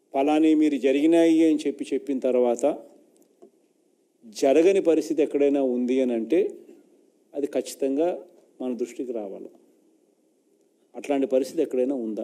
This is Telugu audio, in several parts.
పలాని మీరు జరిగినాయి అని చెప్పి చెప్పిన తర్వాత జరగని పరిస్థితి ఎక్కడైనా ఉంది అని అంటే అది ఖచ్చితంగా మన దృష్టికి రావాలి అట్లాంటి పరిస్థితి ఎక్కడైనా ఉందా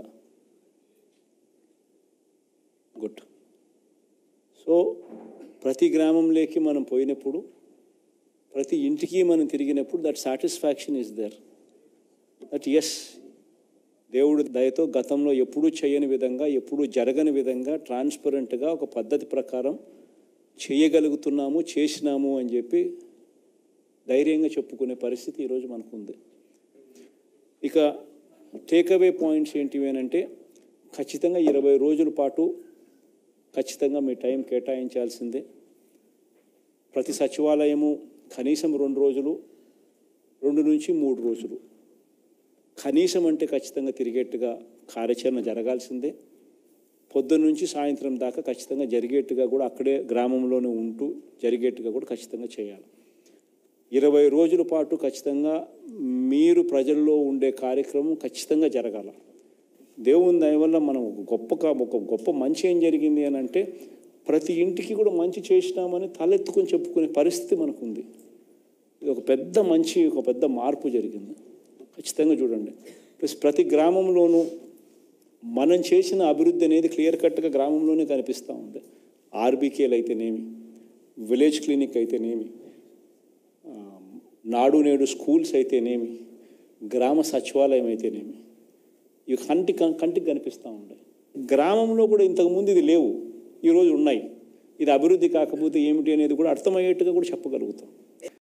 గుడ్ సో ప్రతి గ్రామంలోకి మనం పోయినప్పుడు ప్రతి ఇంటికి మనం తిరిగినప్పుడు that satisfaction is there that is దేవుడు దయతో గతంలో ఎప్పుడూ చేయని విధంగా ఎప్పుడూ జరగని విధంగా ట్రాన్స్పరెంట్గా ఒక పద్ధతి ప్రకారం చేయగలుగుతున్నాము చేసినాము అని చెప్పి ధైర్యంగా చెప్పుకునే పరిస్థితి ఈరోజు మనకు ఉంది ఇక టేక్అవే పాయింట్స్ ఏంటివి అని అంటే ఖచ్చితంగా ఇరవై రోజుల పాటు ఖచ్చితంగా మీ టైం కేటాయించాల్సిందే ప్రతి సచివాలయము కనీసం రెండు రోజులు రెండు నుంచి మూడు రోజులు కనీసం అంటే ఖచ్చితంగా తిరిగేట్టుగా కార్యాచరణ జరగాల్సిందే పొద్దున్న నుంచి సాయంత్రం దాకా ఖచ్చితంగా జరిగేట్టుగా కూడా అక్కడే గ్రామంలోనే ఉంటూ జరిగేట్టుగా కూడా ఖచ్చితంగా చేయాలి ఇరవై రోజుల పాటు ఖచ్చితంగా మీరు ప్రజల్లో ఉండే కార్యక్రమం ఖచ్చితంగా జరగాల దేవుని దయ వల్ల మనం ఒక గొప్ప కా- ఒక గొప్ప మంచి ఏం జరిగింది అని అంటే ప్రతి ఇంటికి కూడా మంచి చేసినామని తలెత్తుకొని చెప్పుకునే పరిస్థితి మనకు ఉంది ఇది ఒక పెద్ద మంచి ఒక పెద్ద మార్పు జరిగింది ఖచ్చితంగా చూడండి ప్లస్ ప్రతి గ్రామంలోనూ మనం చేసిన అభివృద్ధి అనేది క్లియర్ కట్గా గ్రామంలోనే కనిపిస్తూ ఉంది ఆర్బీకేలు అయితేనేమి విలేజ్ క్లినిక్ అయితేనేమి ఆ, నాడు నేడు స్కూల్స్ అయితేనేమి గ్రామ సచివాలయం అయితేనేమి ఇవి కంటి కంటికి కనిపిస్తూ ఉంటాయి గ్రామంలో కూడా ఇంతకుముందు ఇది లేవు ఈరోజు ఉన్నాయి ఇది అభివృద్ధి కాకపోతే ఏమిటి అనేది కూడా అర్థమయ్యేట్టుగా కూడా చెప్పగలుగుతాం